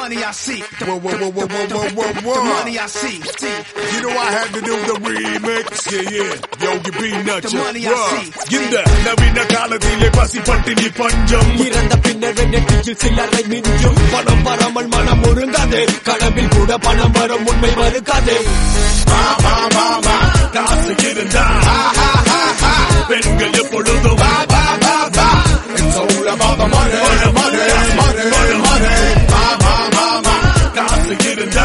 money I see. The, Whoa, whoa, whoa, whoa, whoa, whoa, whoa, the whoa. money I see. see. You know I had to do the remix. Yeah, yeah. Yo, you peanut. The money I see. இந்த நவீன காலத்திலே பசி பட்டினி பஞ்சம் இறந்த பின்னர் நெற்றியில் சில்லறை மிஞ்சும் பணம் வராமல் மனம் ஒருங்காது கனவில் கூட பணம் வரும் உண்மை மறுக்காது வா, வா, வா, வா. காசு இருந்தா பெண்கள் எப்பொழுதும் வா, வா, வா, வா. It's all about the money, money, money, money, money. வா, வா, வா, வா. காசு இருந்தா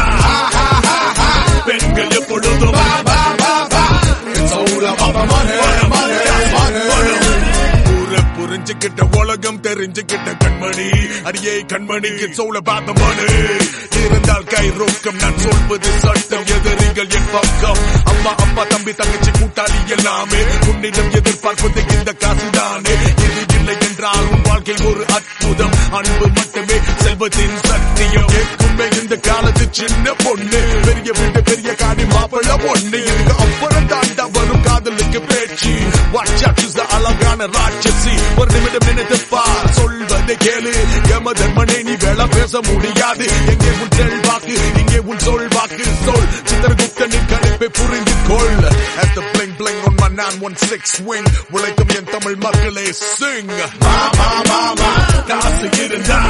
பெண்கள் எப்பொழுதும் வா, வா, வா, வா. It's all about the money, money, money. ஊரை புரிஞ்சுக்கிட்ட உலகம் தெரிஞ்சுக்கிட்ட கண்மணி அடியே கண்மணி it's all about the money இருந்தால் கை ரொக்கம் நான் சொல்வது சட்டம் எதிரிகள் என் பக்கம் அம்மா அப்பா தம்பி தங்கச்சி கூட்டாளி எல்லாமே உன்னிடம் எதிர்பார்ப்பது இந்த காசுதானே இது இல்லை என்றால் உன் வாழ்க்கை ஒரு அற்புதம் அன்பு மட்டுமே செல்வத்தின் சத்தியம் கேட்குமே இந்த காலத்து சின்ன பொண்ணு பெரிய வீட்டு பெரிய காடி மாப்பிள்ள பொண்ணு இதுக்கு அப்புறம் தாண்டா வரும் காதலுக்கு பேச்சு வாட்சாச்சு அழகான ராட்சசி ஒரு நிமிடம் நினைத்து பார் சொல்வதை கேளு எம தர்மனே நீ வேலை பேச முடியாது எங்கே உன் செல்வாக்கு இங்கே உன் சொல்வாக்கு சொல் சித்திரகுப்தனின் கணிப்பை புரிந்து கொள் at the bling bling on my 916 swing உழைக்கும் என் தமிழ் மக்களே sing வா வா வா வா காசு இருந்தா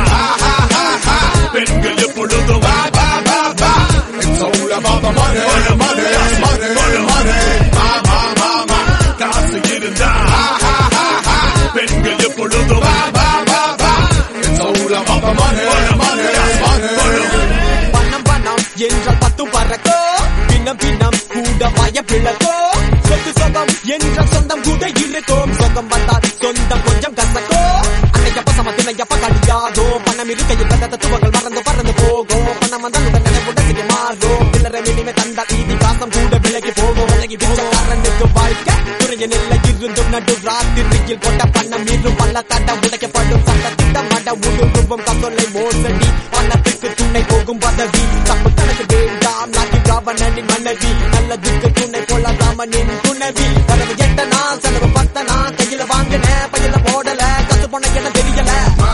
பெண்கள் எப்பொழுதும் வா வா வா வா It's all about the money, money, money, money, money. வா வா வா வா காசு இருந்தா பெண்கள் எப்பொழுதும் வா வா வா வா It's all about the money, money, money. பணம் பணம் என்றால் பத்தும் பறக்கோ பின்னம் பின்னம் கூட பய பிளக்கோ சொத்து சொகம் என்றால் சொந்தம் கூட இருக்கும் சொகம் வந்தால் சொந்தம் கொஞ்சம் கசக்கோ அன்னையப்ப சம தினையப்ப கடியாதோ பணம் இருக்கையில் வந்த தத்துவங்கள் மறந்து பறந்து போகும் பணம் வந்தால் உடனே உடனே மாறும் பிள்ளரை மினிமே தந்தால் ஈதி காசம் கூட விலகி போகும் விலகி பிச்சைக்காரனுக்கு வாழ்க்கை துறைய நிலை இருந்தும் நடு ராத்திரியில் போட்ட பணம் மீறும் பல்ல தட உடைக்கப்படும் சட்ட திட்டம் மட உருவம் கசொல்லை மோசடி பணத்துக்கு துணை போகும் பதவி தப்பு கணக்கு வேண்டாம் நாட்டி ராவணனின் மனைவி நல்லதுக்கு துணை போல ராமனின் துணைவி வரவு எட்டனா செலவு பத்தனா கையில வாங்கின பையில போடல கத்து போன இடம் தெரியல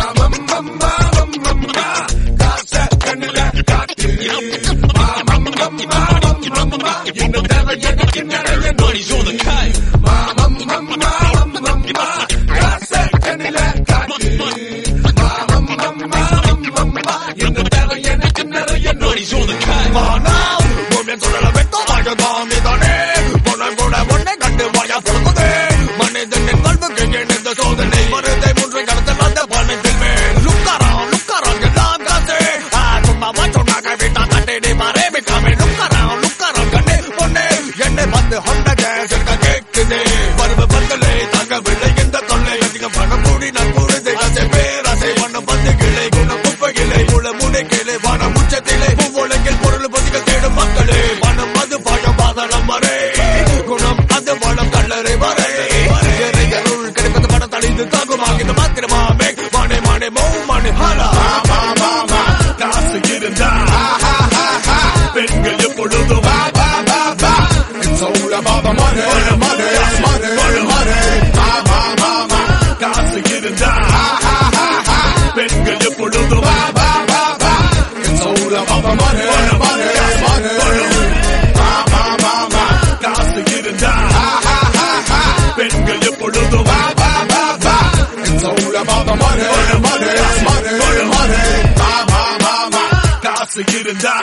சோதனை மருந்தை மூன்று கடத்தல் அந்த பணத்தில் மேல் லுக்காரம் லுக்காரம் எல்லாம் காசு ஆ, சும்மாவா சொன்னாங்க வீட்டா கட்டடி மாறே விட்டாமே லுக்காரம் லுக்காரம் கண்ணே பொண்ணே என்னை வந்து ஹொண்ட கேஸ் இருக்க கேக்குது பருவ பந்தலே தங்கவில்லை இந்த தொல்லை அதிகம் பணம் கூடி நான் கூடுது ஆசை பேராசை மண்ணம் வந்து கிளை குணம் குப்பை கிளை முள முனை கிளை வானம் உச்சத்திலே பூவுலகில் பொருள் பொதிகள் தேடும் மக்களே மனம் அது பழம் பாதனம் வரை குணம் அது வளம் கல்லறை வரை இறையருள் கிடைப்பது பணம் தழிந்து தாங்குமாகிது மாத்திரமாமே மானே மானே மௌ மானே ஹாலா காசு இருந்தா பெண்கள் எப்பொழுதும் வா வா வா வா It's all about the money, money, money, money, money. வா வா வா வா காசு இருந்தா பெண்கள் எப்பொழுதும் வா வா வா வா It's all about the money, money, money. வா வா வா வா காசு இருந்தா பெண்கள் எப்பொழுதும் வா வா வா வா It's all about the money, money, money, money. வா வா வா வா காசு இருந்தா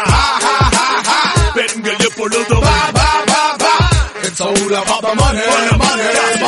பெண்கள் எப்பொழுதும் வா வா வா வா It's all about the money, money, money.